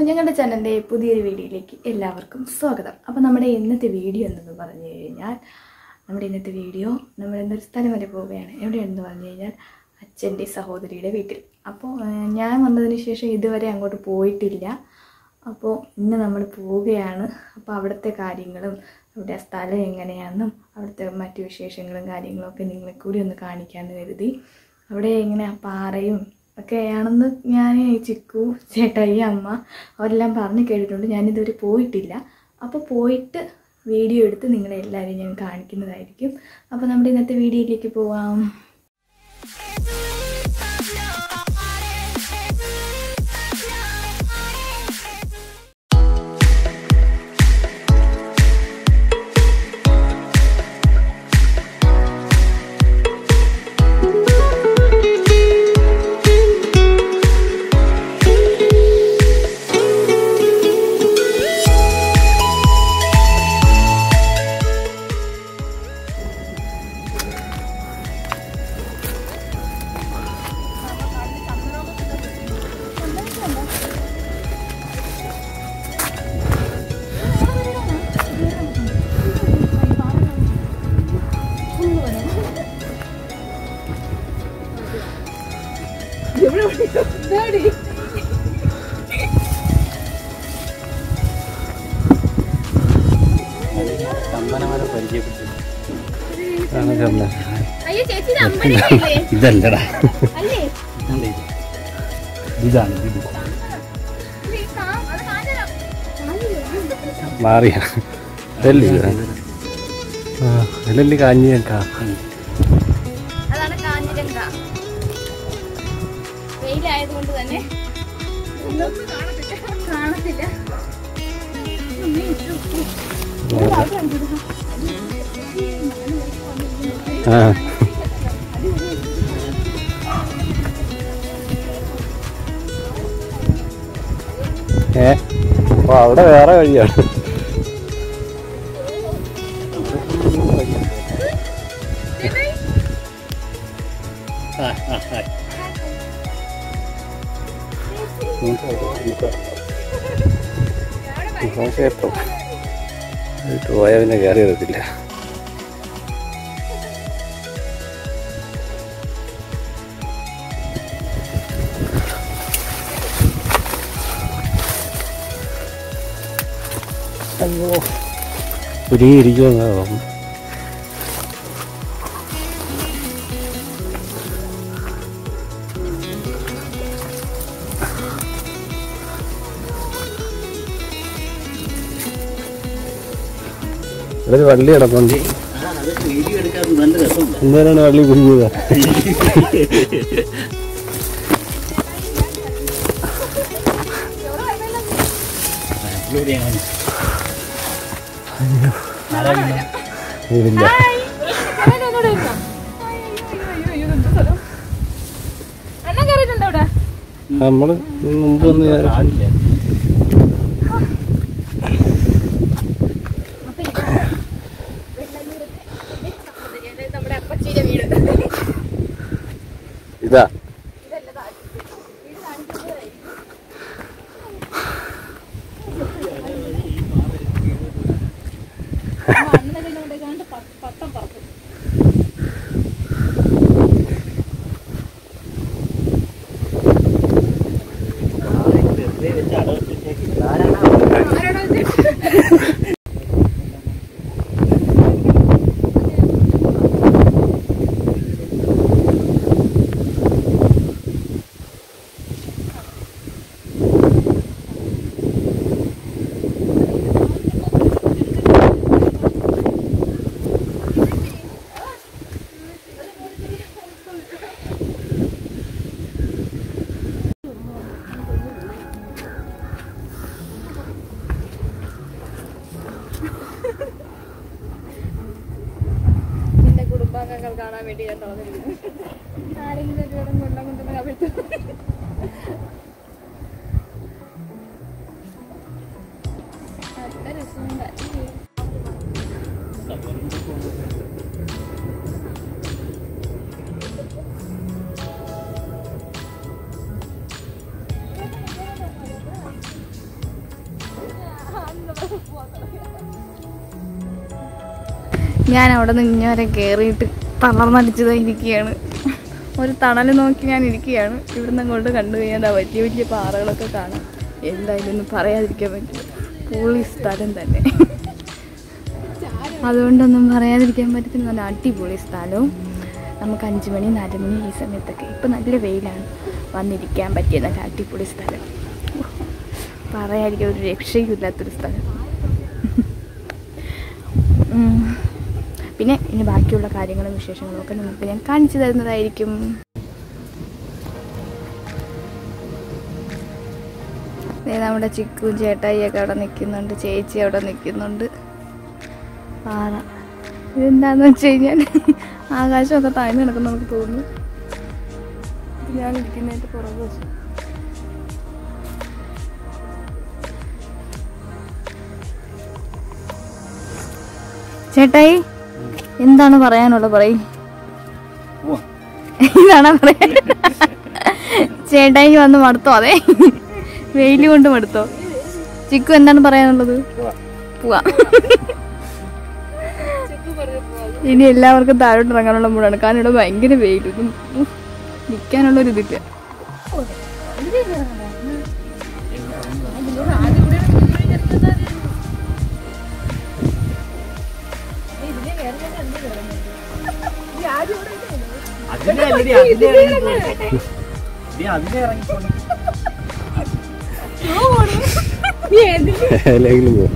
ഞങ്ങളുടെ ചാനലിൻ്റെ പുതിയൊരു വീഡിയോയിലേക്ക് എല്ലാവർക്കും സ്വാഗതം അപ്പോൾ നമ്മുടെ ഇന്നത്തെ വീഡിയോ എന്തെന്ന് പറഞ്ഞു കഴിഞ്ഞാൽ നമ്മുടെ ഇന്നത്തെ വീഡിയോ നമ്മൾ ഇന്നൊരു സ്ഥലം വരെ പോവുകയാണ് എവിടെയാണെന്ന് പറഞ്ഞു കഴിഞ്ഞാൽ അച്ഛൻ്റെ സഹോദരിയുടെ വീട്ടിൽ അപ്പോൾ ഏഹ്, ഞാൻ വന്നതിന് ശേഷം ഇതുവരെ അങ്ങോട്ട് പോയിട്ടില്ല അപ്പോൾ ഇന്ന് നമ്മൾ പോവുകയാണ് അപ്പോൾ അവിടുത്തെ കാര്യങ്ങളും അവിടെ ആ സ്ഥലം എങ്ങനെയാണെന്നും അവിടുത്തെ മറ്റു വിശേഷങ്ങളും കാര്യങ്ങളും ഒക്കെ നിങ്ങളെ കൂടി ഒന്ന് കാണിക്കാമെന്ന് കരുതി അവിടെ എങ്ങനെ ആ പാറയും ഒക്കെയാണെന്ന് ഞാൻ ചിക്കു ചേട്ടായി അമ്മ അവരെല്ലാം പറഞ്ഞ് കേട്ടിട്ടുണ്ട് ഞാനിതുവരെ പോയിട്ടില്ല അപ്പോൾ പോയിട്ട് വീഡിയോ എടുത്ത് നിങ്ങളെ എല്ലാവരെയും ഞാൻ കാണിക്കുന്നതായിരിക്കും അപ്പോൾ നമ്മുടെ ഇന്നത്തെ വീഡിയോയിലേക്ക് പോവാം ചന്ദനമരം പരിചയപ്പെട്ടു ആണ് ചന്ദന അയ്യോ ചേച്ചി ഇതല്ലടാ അല്ലേ അല്ല ഇത്. ഇതാണ് ഇത് മാറിയ ഇതല്ലേ ഇത്? ആ ഇതിലല്ലേ കാഞ്ഞിയൊക്കെ അതാണ് കാഞ്ഞിരങ്ക വെയിലായതുകൊണ്ട് തന്നെ ഒന്നും കാണത്തില്ല ആ ഏ അപ്പൊ അവിടെ വേറെ വഴിയാണ് കേട്ടോ പോയാൽ പിന്നെ കയറി വരത്തില്ല അയ്യോ ഒരുങ്ങിയിരിക്കുമെന്നാ തോന്നുന്നു ഇവിടെ ഒരു വള്ളി കിടപ്പുണ്ട് എന്തിനാണ് വള്ളി കുഞ്ഞത് ഇതില്ല അണ്ണൻ കയറിയിട്ടുണ്ടോ അവിടെ നമ്മള് മുമ്പ് ഒന്ന് നമ്മുടെ അപ്പച്ചിയുടെ വീട് ഇതാ പത്തം പറക്കും എന്റെ കുടുംബാംഗങ്ങൾ കാണാൻ വേണ്ടി ഞാൻ തുറന്നിരിക്കുന്നു ആരെങ്കിലും ഒരു വെള്ളം വെള്ളം കൊണ്ടുവന്ന് കവിഴ്ത്തു നല്ല രസമുണ്ട് ഞാൻ അവിടെ നിന്ന് ഇങ്ങനെ കയറിയിട്ട് തളർന്നടിച്ചതായിരിക്കുകയാണ് ഒരു തണൽ നോക്കി ഞാൻ ഇരിക്കുകയാണ് ഇവിടുന്ന് അങ്ങോട്ട് കണ്ടു കഴിഞ്ഞാൽ ദാ വലിയ വലിയ പാറകളൊക്കെ കാണാം എന്തായാലും ഒന്നും പറയാതിരിക്കാൻ പറ്റില്ല പൊളി സ്ഥലം തന്നെ അതുകൊണ്ടൊന്നും പറയാതിരിക്കാൻ പറ്റത്തില്ല നല്ല അടിപൊളി സ്ഥലവും നമുക്ക് അഞ്ച് മണി നാല് മണി ഈ സമയത്തൊക്കെ ഇപ്പം നല്ല വെയിലാണ് വന്നിരിക്കാൻ പറ്റിയ നല്ല അടിപൊളി സ്ഥലം പറയാതിരിക്കാൻ ഒരു രക്ഷയില്ലാത്തൊരു സ്ഥലം ഉം. പിന്നെ ഇനി ബാക്കിയുള്ള കാര്യങ്ങളും വിശേഷങ്ങളും ഒക്കെ നിങ്ങൾക്ക് ഞാൻ കാണിച്ചു തരുന്നതായിരിക്കും ദേ നമ്മുടെ ചിക്കും ചേട്ടായിയൊക്കെ അവിടെ നിൽക്കുന്നുണ്ട് ചേച്ചി അവിടെ നിൽക്കുന്നുണ്ട് പാറ ഇതെന്താന്ന് വെച്ച് കഴിഞ്ഞാൽ ആകാശമൊക്കെ താഴ്ന്നു കിടക്കുന്ന നമുക്ക് തോന്നുന്നു ഇത് ഞാൻ ഇരിക്കുന്നതിൻ്റെ പുറകു വശം ചേട്ടായി എന്താണ് പറയാനുള്ളത് പറയും ഇതാണ് പറയാൻ ചേട്ടായി വന്ന് മടുത്തോ അതെ വെയില് കൊണ്ട് മടുത്തോ ചിക്കു എന്താണ് പറയാനുള്ളത് പോവാ ഇനി എല്ലാവർക്കും താഴോട്ട് ഇറങ്ങാനുള്ള മൂടാണ് കാരണം ഇവിടെ ഭയങ്കര വെയിൽ ഇതും നിൽക്കാനുള്ള ഒരു ഇതില്ല അതിനെ അല്ലടി, അതിനെ ഇറങ്ങിപ്പോയി. ഡി, അതിനെ ഇറങ്ങിപ്പോയി. ഏലെങ്കിലും പോകും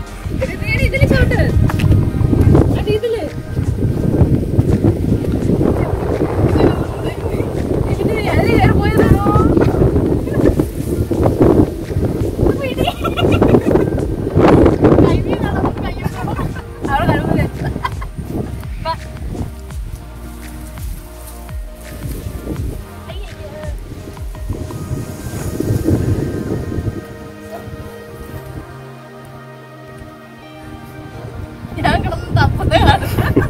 ഞാൻ കിടന്ന് തപ്പുന്നതാണ്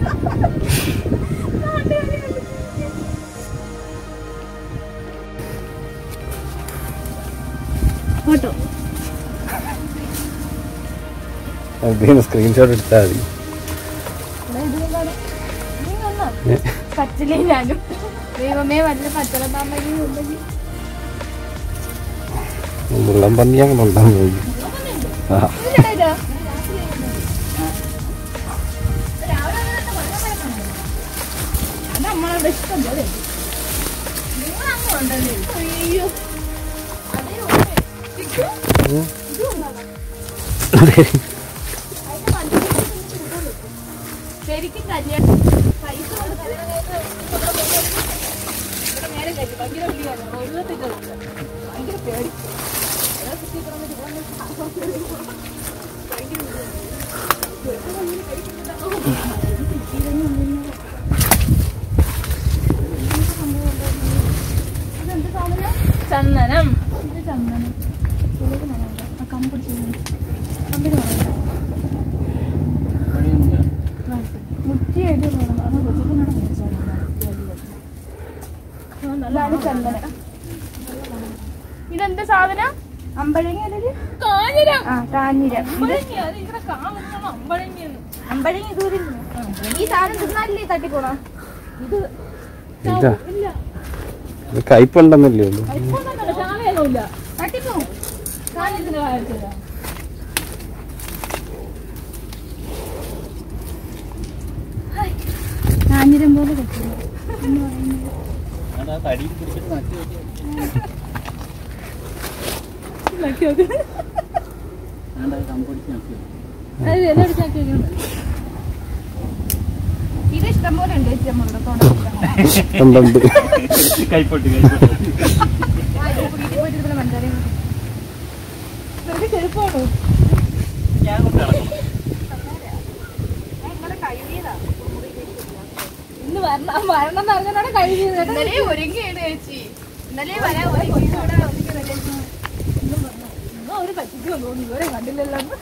ഫോട്ടോ അതിന് സ്ക്രീൻഷോട്ട് എടുത്താൽ മതി ഏ, പച്ചിലേ ഞാനും ദൈവമേ വല്ല പച്ചല പാമ്പയും ഉണ്ടെങ്കിൽ വെള്ളം പന്നി അങ്ങനെ ഉണ്ടാകാൻ പോയി ആ നമ്മളവിടെ ഇഷ്ടം പോലെ അയ്യോ ഉം. അതെ. ശരിക്കും കല്യാണം പൈസ കൊടുത്ത് ഇവിടെ നേരെ കയറ്റി ഭയങ്കര വലിയാണ് ഒഴുപത്തിട്ട് ഭയങ്കര പേടി ചന്ദനം ഇത് ചന്ദനം ഇതിലേക്ക് നനയണ്ട. ആ കമ്പ് പിടിച്ച് കമ്പിന് പറയണ്ട മുറ്റിയായിട്ട് വേണം അത് കൊച്ചിനോട് ഇതാണ് ചന്ദനം ഇതെന്ത് സാധനം അമ്പഴങ്ങ കാഞ്ഞിരം ആ കാഞ്ഞിരം അമ്പഴങ്ങ ദൂരം ഈ സാധനം തിന്നാലില്ലേ തട്ടിക്കോണോ ഇത് ഇല്ല ഇത് കയ്പുണ്ടെന്നല്ലേ ഉള്ളൂ തട്ടിക്കോ കാഞ്ഞിരത്തിന്റെ കാര്യത്തില്ല കാഞ്ഞിരം പോലെ പറ്റില്ല ഞാൻ ആ തടിയിൽ പിടിച്ചിട്ട് നക്കി വെച്ചു. ഞാൻ അത് കമ്പടിച്ച് നക്കി വെച്ചു. ഇത് ഇഷ്ടം പോലെ ഉണ്ട് ചേച്ചി തോന്നുന്നു ഉണ്ടുണ്ട് കൈപ്പൊട്ടി കൈപ്പൊട്ടി ചെരുപ്പാണോ ഞാൻ കൊണ്ട് നടക്കും ഇന്ന് വരണം വരണം എന്ന് പറഞ്ഞാണ് കഴിഞ്ഞത് ഇന്നലെ ഒരുങ്ങിയാണ് ചേച്ചി ഇന്നലെ വരാൻ ഒരു പറ്റിക്കോ തോന്നി ഇവരെ കണ്ടില്ലല്ലോ എന്ന്.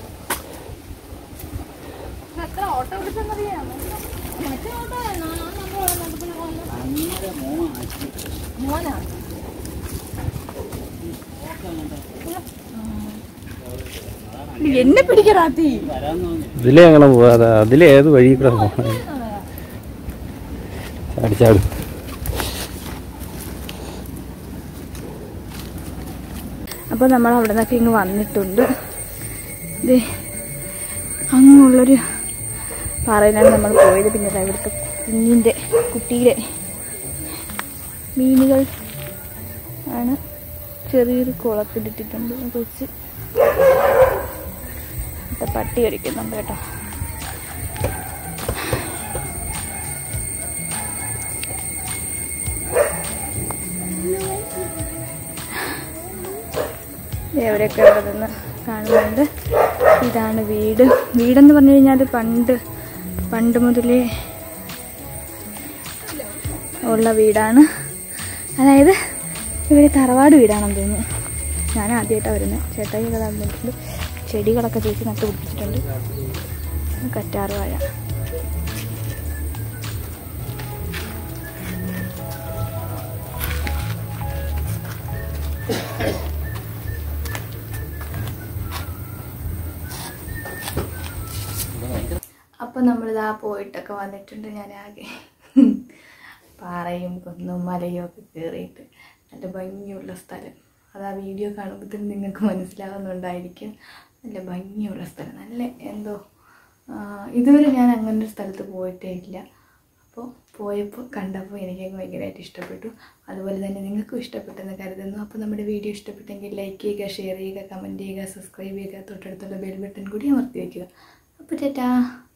ഇത് എത്ര ഓട്ടോ വിളിച്ചെന്നറിയാം മറ്റേ ഓട്ടോ അങ്ങനെ മോൻ ആക്കി മോനാ എന്നെ പിടിക്കറാത്തി ഇതിലേ അങ്ങനെ പോവാതെ അതിലേ ഏത് വഴി കൂടെ പോകണം ചാടി ചാടി അപ്പോൾ നമ്മൾ അവിടെ നിന്നൊക്കെ ഇങ്ങ് വന്നിട്ടുണ്ട് ഇത് അങ്ങുള്ളൊരു പാറയിലാണ് നമ്മൾ പോയത് പിന്നെ ദാ ഇവിടുത്തെ കുഞ്ഞിൻ്റെ കുട്ടിയുടെ മീനുകൾ ആണ് ചെറിയൊരു കുളത്തിലിട്ടിട്ടുണ്ട് കൊച്ച് ഇവിടെ പട്ടി കടിക്കുന്നുണ്ട് കേട്ടോ എവിടെയൊക്കെ ഇവിടെ നിന്ന് കാണുന്നുണ്ട് ഇതാണ് വീട് വീടെന്ന് പറഞ്ഞു കഴിഞ്ഞാൽ പണ്ട് പണ്ട് മുതലേ ഉള്ള വീടാണ് അതായത് ഇവിടെ തറവാട് വീടാണെന്ന് തോന്നുന്നു ഞാൻ ആദ്യമായിട്ടാണ് വരുന്നത് ചേട്ടായി കഥ വന്നിട്ടുണ്ട് ചെടികളൊക്കെ ചേച്ചി നട്ട് പിടിപ്പിച്ചിട്ടുണ്ട് കറ്റാറ് വാഴ അപ്പം നമ്മളിതാ പോയിട്ടൊക്കെ വന്നിട്ടുണ്ട് ഞാൻ ആകെ പാറയും കുന്നും മലയും ഒക്കെ കയറിയിട്ട് നല്ല ഭംഗിയുള്ള സ്ഥലം അത് ആ വീഡിയോ കാണുമ്പോഴത്തേനും നിങ്ങൾക്ക് മനസ്സിലാവുന്നുണ്ടായിരിക്കും നല്ല ഭംഗിയുള്ള സ്ഥലം നല്ല എന്തോ ആ, ഇതുവരെ ഞാൻ അങ്ങനെ ഒരു സ്ഥലത്ത് പോയിട്ടേ ഇല്ല അപ്പോൾ പോയപ്പോൾ കണ്ടപ്പോൾ എനിക്ക് ഭയങ്കരമായിട്ട് ഇഷ്ടപ്പെട്ടു അതുപോലെ തന്നെ നിങ്ങൾക്കും ഇഷ്ടപ്പെട്ടെന്ന് കരുതുന്നു അപ്പോൾ നമ്മുടെ വീഡിയോ ഇഷ്ടപ്പെട്ടെങ്കിൽ ലൈക്ക് ചെയ്യുക ഷെയർ ചെയ്യുക കമൻറ്റ് ചെയ്യുക സബ്സ്ക്രൈബ് ചെയ്യുക തൊട്ടടുത്തുള്ള ബെൽ ബട്ടൺ കൂടി അമർത്തി വയ്ക്കുക അപ്പോൾ ചേട്ടാ